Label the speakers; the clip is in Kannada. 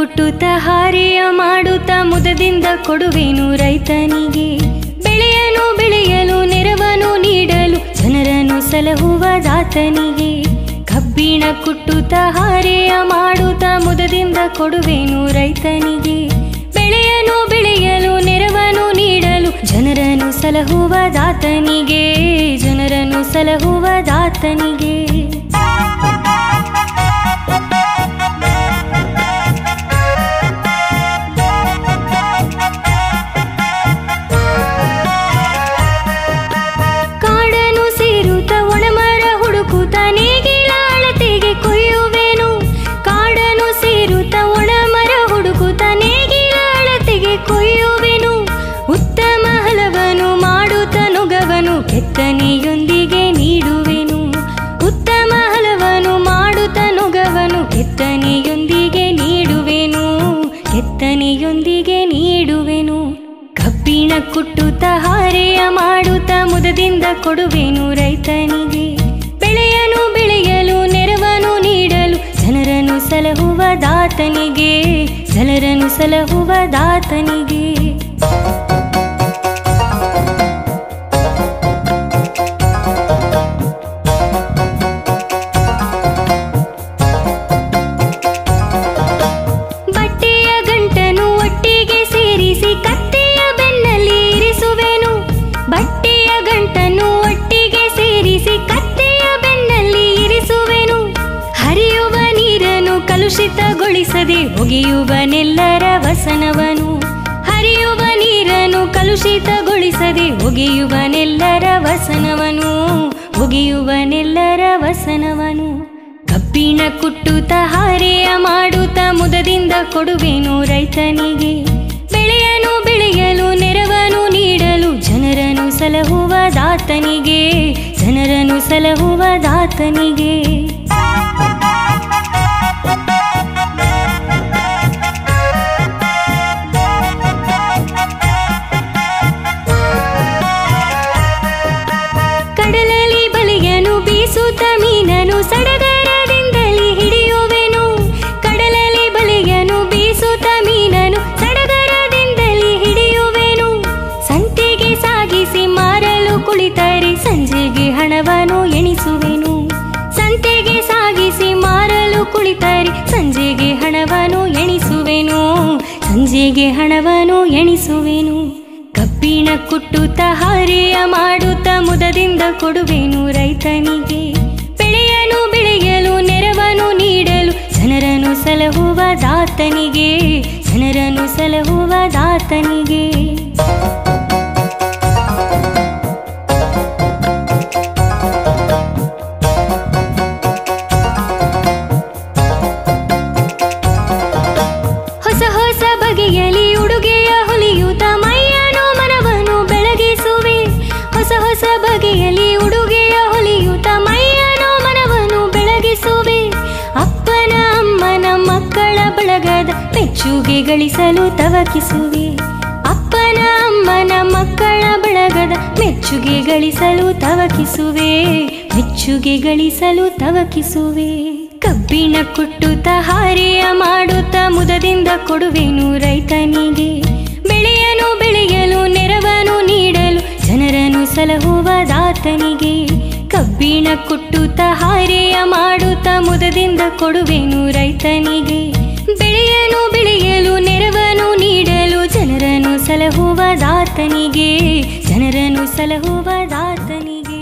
Speaker 1: ಕುಟ್ಟುತ್ತ ಹಾರೆಯ ಮಾಡುತ್ತ ಮುದದಿಂದ ಕೊಡುವೆನು ರೈತನಿಗೆ ಬೆಳೆಯನು ಬೆಳೆಯಲು ನೆರವನು ನೀಡಲು ಜನರನ್ನು ಸಲಹುವ ದಾತನಿಗೆ ಕಬ್ಬಿಣ ಕುಟ್ಟುತ್ತ ಹಾರೆಯ ಮಾಡುತ್ತ ಮುದದಿಂದ ಕೊಡುವೆನು ರೈತನಿಗೆ ಬೆಳೆಯನು ಬೆಳೆಯಲು ನೆರವನು ನೀಡಲು ಜನರನ್ನು ಸಲಹುವ ದಾತನಿಗೆ ಜನರನ್ನು ಸಲಹುವ ದಾತನಿಗೆ ಕಾಡನು ಸೇರುತ್ತ ಒಣಮರ ಹುಡುಕುತ್ತ ನೇಗಿಲ ಅಳತೆಗೆ ಕೊಯ್ಯುವೆನು ಕಾಡನು ಸೇರುತ್ತ ಒಣಮರ ಹುಡುಕುತ್ತ ನೇಗಿಲ ಅಳತೆಗೆ ಕೊಯ್ಯುವೆನು ಉತ್ತಮ ಹಲವನು ಮಾಡುತ್ತ ನೊಗವನು ಕೆತ್ತನೆಯೊಂದಿಗೆ ನೀಡುವೆನು ಉತ್ತಮ ಹಲವನು ಮಾಡುತ್ತ ನೊಗವನು ಕೆತ್ತನೆಯೊಂದಿಗೆ ನೀಡುವೆನು ಕೆತ್ತನೆಯೊಂದಿಗೆ ನೀಡುವೆನು ಕಬ್ಬಿಣ ಕುಟ್ಟುತ್ತ ಹಾರೆಯ ಮಾಡುತ್ತ ಮುದದಿಂದ ಕೊಡುವೆನು ರೈತನಿಗೆ ಬೆಳೆಯನು ಬೆಳೆಯಲು ನೆರವನು ನೀಡಲು ಜನರನ್ನು ಸಲಹುವ ದಾತನಿಗೆ ಜನರನ್ನು ಸಲಹುವ ದಾತನಿಗೆ ಬಟ್ಟೆಯ ಗಂಟನು ಒಟ್ಟಿಗೆ ಸೇರಿಸಿ ಕತ್ತೆಯ ಬೆನ್ನಲ್ಲಿ ಇರಿಸುವೆನು ಬಟ್ಟೆಯ ಗಂಟನ್ನು ಒಟ್ಟಿಗೆ ಸೇರಿಸಿ ಕತ್ತೆಯ ಬೆನ್ನಲ್ಲಿ ಇರಿಸುವೆನು ಹರಿಯುವ ನೀರನ್ನು ಕಲುಷಿತಗೊಳಿಸದೆ ಒಗೆಯುವನೆಲ್ಲರ ವಸನವನು ಹರಿಯುವ ನೀರನ್ನು ಕಲುಷಿತಗೊಳಿಸದೆ ಒಗೆಯುವನೆಲ್ಲರ ವಸನವನು ಒಗೆಯುವನೆಲ್ಲರ ವಸನವನು ಕಬ್ಬಿಣ ಕುಟ್ಟುತ್ತ ಹಾರೆಯ ಮಾಡುತ್ತ ಮುದದಿಂದ ಕೊಡುವೆನು ರೈತನಿಗೆ ಬೆಳೆಯನು ಬೆಳೆಯಲು ನೆರವನು ನೀಡಲು ಜನರನ್ನು ಸಲಹುವ ದಾತನಿಗೆ ಜನರನ್ನು ಸಲಹುವ ದಾತನಿಗೆ ಕಡಲಲ್ಲಿ ಬಲಿಯನು ಬೀಸುತ್ತ ಮೀನನು ಸಡಗರದಿಂದಲೇ ಹಿಡಿಯುವೆನು ಕಡಲಲ್ಲಿ ಬಲಿಯನು ಬೀಸುತ್ತ ಮೀನನು ಸಡಗರದಿಂದಲೇ ಹಿಡಿಯುವೆನು ಸಂತೆಗೆ ಸಾಗಿಸಿ ಮಾರಲು ಕುಳಿತರೆ ಸಂಜೆಗೆ ಹಣವನ್ನು ಎಣಿಸುವೆನು ಸಂತೆಗೆ ಸಾಗಿಸಿ ಮಾರಲು ಕುಳಿತರೆ ಸಂಜೆಗೆ ಹಣವನ್ನು ಎಣಿಸುವೆನು ಸಂಜೆಗೆ ಹಣವನ್ನು ಎಣಿಸುವೆನು ಕಬ್ಬಿಣ ಕುಟ್ಟುತ್ತ ಹಾರೆಯ ಮಾಡುತ್ತ ಮುದದಿಂದ ಕೊಡುವೆನು ರೈತನಿಗೆ ಬೆಳೆಯನು ಬೆಳೆಯಲು ನೆರವನು ನೀಡಲು ಜನರನ್ನು ಸಲಹುವ ದಾತನಿಗೆ ಜನರನ್ನು ಸಲಹುವ ದಾತನಿಗೆ ಹೊಸ ಹೊಸ ಬಗೆಯಲಿ ಉಡುಗೆಯ ಹೊಲಿಯುತ್ತ ಮೈಯನು ಮನವನ್ನು ಬೆಳಗಿಸುವೆ ಹೊಸ ಹೊಸ ಬಗೆಯಲಿ ಉಡುಗೆಯ ಹೊಲಿಯುತ್ತ ಮೈಯನು ಮನವನ್ನು ಬೆಳಗಿಸುವೆ ಅಪ್ಪನ ಅಮ್ಮನ ಮಕ್ಕಳ ಬಳಗದ ಮೆಚ್ಚುಗೆ ಗಳಿಸಲು ತವಕಿಸುವೆ ಅಪ್ಪನ ಅಮ್ಮನ ಮಕ್ಕಳ ಬಳಗದ ಮೆಚ್ಚುಗೆ ಗಳಿಸಲು ತವಕಿಸುವೆ ಮೆಚ್ಚುಗೆ ಗಳಿಸಲು ತವಕಿಸುವೆ ಕಬ್ಬಿಣ ಕುಟ್ಟುತ್ತ ಹಾರೆಯ ಮಾಡುತ್ತ ಮುದದಿಂದ ಕೊಡುವೆನು ರೈತನಿಗೆ ಬೆಳೆಯನು ಬೆಳೆಯಲು ನೆರವನು ನೀಡಲು ಜನರನ್ನು ಸಲಹುವ ದಾತನಿಗೆ ಕಬ್ಬಿಣ ಕುಟ್ಟುತ್ತ ಹಾರೆಯ ಮಾಡುತ್ತ ಮುದದಿಂದ ಕೊಡುವೆನು ರೈತನಿಗೆ ಬೆಳೆಯನು ಬೆಳೆಯಲು ನೆರವನು ನೀಡಲು ಜನರನ್ನು ಸಲಹುವ ದಾತನಿಗೆ ಜನರನ್ನು ಸಲಹುವ ದಾತನಿಗೆ